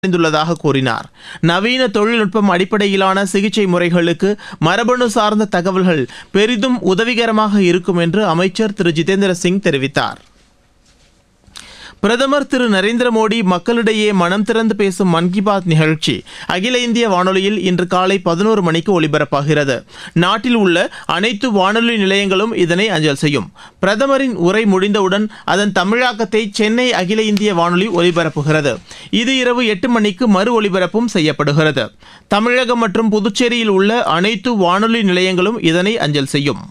அடைந்துள்ளதாக கூறினார் நவீன தொழில்நுட்பம் அடிப்படையிலான சிகிச்சை முறைகளுக்கு மரபணு சார்ந்த தகவல்கள் பெரிதும் உதவிகரமாக இருக்கும் என்று அமைச்சர் திரு ஜிதேந்திர சிங் தெரிவித்தார் பிரதமர் திரு நரேந்திர மோடி மக்களிடையே மனம் திறந்து பேசும் மன் கி பாத் நிகழ்ச்சி அகில இந்திய வானொலியில் இன்று காலை பதினோரு மணிக்கு ஒலிபரப்பாகிறது நாட்டில் உள்ள அனைத்து வானொலி நிலையங்களும் இதனை அஞ்சல் செய்யும் பிரதமரின் உரை முடிந்தவுடன் அதன் தமிழாக்கத்தை சென்னை அகில இந்திய வானொலி ஒலிபரப்புகிறது இது இரவு எட்டு மணிக்கு மறு ஒலிபரப்பும் செய்யப்படுகிறது தமிழகம் மற்றும் புதுச்சேரியில் உள்ள அனைத்து வானொலி நிலையங்களும் இதனை அஞ்சல் செய்யும்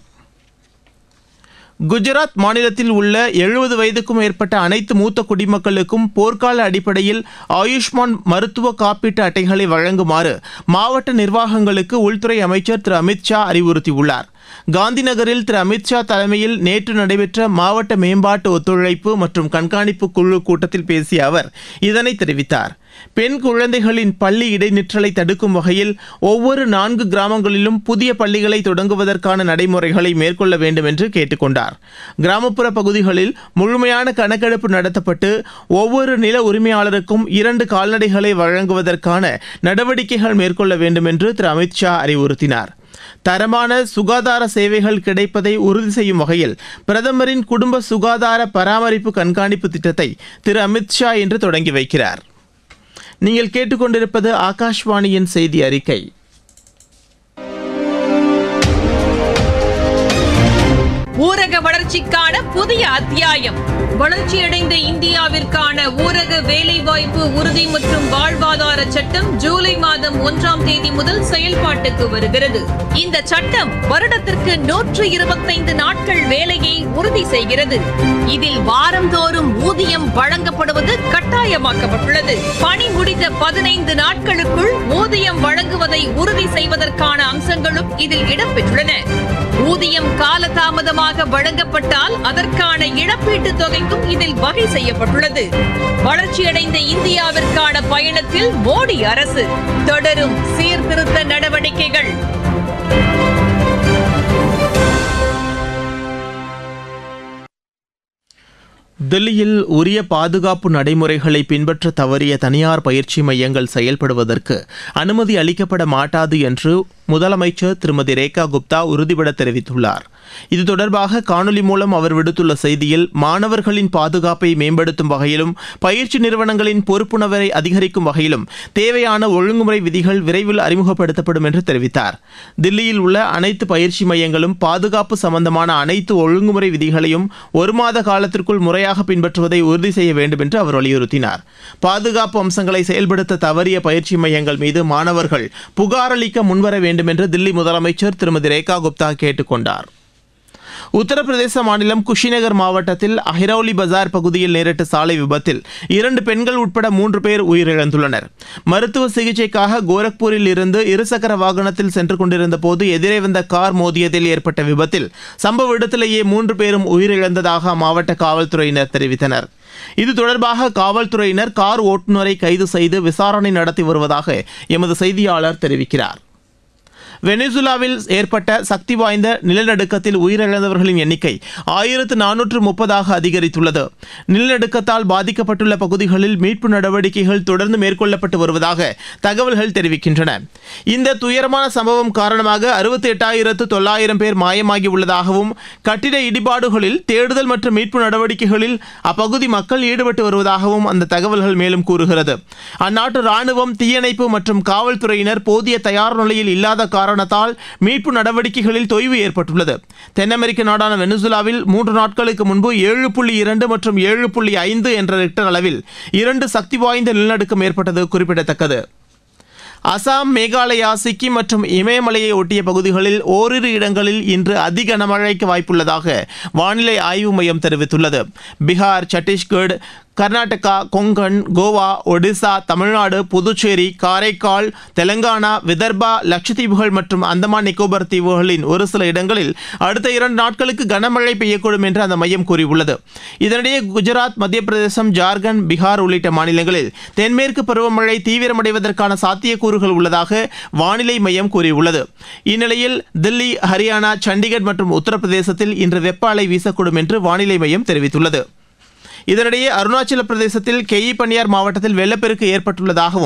குஜராத் மாநிலத்தில் உள்ள எழுபது வயதுக்கும் மேற்பட்ட அனைத்து மூத்த குடிமக்களுக்கும் போர்க்கால அடிப்படையில் ஆயுஷ்மான் மருத்துவ காப்பீட்டு அட்டைகளை வழங்குமாறு மாவட்ட நிர்வாகங்களுக்கு உள்துறை அமைச்சர் திரு அமித் ஷா அறிவுறுத்தியுள்ளார் காந்தி நகரில் திரு அமித் ஷா தலைமையில் நேற்று நடைபெற்ற மாவட்ட மேம்பாட்டு ஒத்துழைப்பு மற்றும் கண்காணிப்பு குழு கூட்டத்தில் பேசிய அவர் இதனை தெரிவித்தார் பெண் குழந்தைகளின் பள்ளி இடைநிற்றலை தடுக்கும் வகையில் ஒவ்வொரு நான்கு கிராமங்களிலும் புதிய பள்ளிகளை தொடங்குவதற்கான நடைமுறைகளை மேற்கொள்ள வேண்டும் என்று கேட்டுக்கொண்டார் கிராமப்புற பகுதிகளில் முழுமையான கணக்கெடுப்பு நடத்தப்பட்டு ஒவ்வொரு நில உரிமையாளருக்கும் இரண்டு கால்நடைகளை வழங்குவதற்கான நடவடிக்கைகள் மேற்கொள்ள வேண்டும் என்று திரு அமித் ஷா அறிவுறுத்தினார் தரமான சுகாதார சேவைகள் கிடைப்பதை உறுதி செய்யும் வகையில் பிரதமரின் குடும்ப சுகாதார பராமரிப்பு கண்காணிப்பு திட்டத்தை திரு அமித் ஷா இன்று தொடங்கி வைக்கிறார் நீங்கள் கேட்டுக்கொண்டிருப்பது ஆகாஷ்வாணியின் செய்தி அறிக்கை ஊரக வளர்ச்சிக்கான புதிய அத்தியாயம் வளர்ச்சியடைந்த இந்தியாவிற்கான ஊரக வேலைவாய்ப்பு உறுதி மற்றும் வாழ்வாதார சட்டம் ஜூலை மாதம் ஒன்றாம் தேதி முதல் செயல்பாட்டுக்கு வருகிறது இந்த சட்டம் வருடத்திற்கு நூற்று இருபத்தைந்து நாட்கள் வேலையை உறுதி செய்கிறது இதில் வாரந்தோறும் ஊதியம் வழங்கப்படுவது கட்டாயமாக்கப்பட்டுள்ளது பணி முடிந்த பதினைந்து நாட்களுக்குள் ஊதியம் வழங்குவதை உறுதி செய்வதற்கான அம்சங்களும் இதில் இடம்பெற்றுள்ளன ஊதியம் காலதாமதமாக வழங்கப்பட்டால் அதற்கான இழப்பீட்டுத் தொகைக்கும் இதில் வகை செய்யப்பட்டுள்ளது வளர்ச்சியடைந்த இந்தியாவிற்கான பயணத்தில் மோடி அரசு தொடரும் சீர்திருத்த நடவடிக்கைகள் தில்லியில் உரிய பாதுகாப்பு நடைமுறைகளை பின்பற்ற தவறிய தனியார் பயிற்சி மையங்கள் செயல்படுவதற்கு அனுமதி அளிக்கப்பட மாட்டாது என்று முதலமைச்சர் திருமதி ரேகா குப்தா உறுதிபட தெரிவித்துள்ளார் இது தொடர்பாக காணொலி மூலம் அவர் விடுத்துள்ள செய்தியில் மாணவர்களின் பாதுகாப்பை மேம்படுத்தும் வகையிலும் பயிற்சி நிறுவனங்களின் பொறுப்புணர்வை அதிகரிக்கும் வகையிலும் தேவையான ஒழுங்குமுறை விதிகள் விரைவில் அறிமுகப்படுத்தப்படும் என்று தெரிவித்தார் தில்லியில் உள்ள அனைத்து பயிற்சி மையங்களும் பாதுகாப்பு சம்பந்தமான அனைத்து ஒழுங்குமுறை விதிகளையும் ஒரு மாத காலத்திற்குள் முறையாக பின்பற்றுவதை உறுதி செய்ய வேண்டும் என்று அவர் வலியுறுத்தினார் பாதுகாப்பு அம்சங்களை செயல்படுத்த தவறிய பயிற்சி மையங்கள் மீது மாணவர்கள் புகார் அளிக்க முன்வர வேண்டும் என்று தில்லி முதலமைச்சர் திருமதி ரேகா குப்தா கேட்டுக் கொண்டார் உத்தரப்பிரதேச மாநிலம் குஷிநகர் மாவட்டத்தில் அஹிரௌலி பஜார் பகுதியில் நேரிட்ட சாலை விபத்தில் இரண்டு பெண்கள் உட்பட மூன்று பேர் உயிரிழந்துள்ளனர் மருத்துவ சிகிச்சைக்காக கோரக்பூரில் இருந்து இருசக்கர வாகனத்தில் சென்று கொண்டிருந்த போது எதிரே வந்த கார் மோதியதில் ஏற்பட்ட விபத்தில் சம்பவ இடத்திலேயே மூன்று பேரும் உயிரிழந்ததாக அம்மாவட்ட காவல்துறையினர் தெரிவித்தனர் இது தொடர்பாக காவல்துறையினர் கார் ஓட்டுநரை கைது செய்து விசாரணை நடத்தி வருவதாக எமது செய்தியாளர் தெரிவிக்கிறார் வெனிசுலாவில் ஏற்பட்ட சக்தி வாய்ந்த நிலநடுக்கத்தில் உயிரிழந்தவர்களின் எண்ணிக்கை ஆயிரத்து நானூற்று முப்பதாக அதிகரித்துள்ளது நிலநடுக்கத்தால் பாதிக்கப்பட்டுள்ள பகுதிகளில் மீட்பு நடவடிக்கைகள் தொடர்ந்து மேற்கொள்ளப்பட்டு வருவதாக தகவல்கள் தெரிவிக்கின்றன இந்த துயரமான சம்பவம் காரணமாக அறுபத்தி எட்டாயிரத்து தொள்ளாயிரம் பேர் மாயமாகி உள்ளதாகவும் கட்டிட இடிபாடுகளில் தேடுதல் மற்றும் மீட்பு நடவடிக்கைகளில் அப்பகுதி மக்கள் ஈடுபட்டு வருவதாகவும் அந்த தகவல்கள் மேலும் கூறுகிறது அந்நாட்டு ராணுவம் தீயணைப்பு மற்றும் காவல்துறையினர் போதிய தயார் நிலையில் இல்லாத காரணத்தால் மீட்பு நடவடிக்கைகளில் தொய்வு ஏற்பட்டுள்ளது தென் அமெரிக்க நாடான வெனிசுலாவில் மூன்று நாட்களுக்கு முன்பு ஏழு புள்ளி இரண்டு மற்றும் ஏழு புள்ளி ஐந்து என்ற ரிக்டர் அளவில் இரண்டு சக்தி வாய்ந்த நிலநடுக்கம் ஏற்பட்டது குறிப்பிடத்தக்கது அசாம் மேகாலயா சிக்கிம் மற்றும் இமயமலையை ஒட்டிய பகுதிகளில் ஓரிரு இடங்களில் இன்று அதி கனமழைக்கு வாய்ப்புள்ளதாக வானிலை ஆய்வு மையம் தெரிவித்துள்ளது பீகார் சத்தீஸ்கர் கர்நாடகா கொங்கன் கோவா ஒடிசா தமிழ்நாடு புதுச்சேரி காரைக்கால் தெலங்கானா விதர்பா லட்சத்தீவுகள் மற்றும் அந்தமான் நிக்கோபர் தீவுகளின் ஒரு சில இடங்களில் அடுத்த இரண்டு நாட்களுக்கு கனமழை பெய்யக்கூடும் என்று அந்த மையம் கூறியுள்ளது இதனிடையே குஜராத் மத்திய பிரதேசம் ஜார்க்கண்ட் பீகார் உள்ளிட்ட மாநிலங்களில் தென்மேற்கு பருவமழை தீவிரமடைவதற்கான சாத்தியக்கூறுகள் உள்ளதாக வானிலை மையம் கூறியுள்ளது இந்நிலையில் தில்லி ஹரியானா சண்டிகர் மற்றும் உத்தரப்பிரதேசத்தில் இன்று வெப்ப அலை வீசக்கூடும் என்று வானிலை மையம் தெரிவித்துள்ளது இதனிடையே அருணாச்சல பிரதேசத்தில் கெயி பனியார் மாவட்டத்தில் வெள்ளப்பெருக்கு ஏற்பட்டுள்ளதாகவும்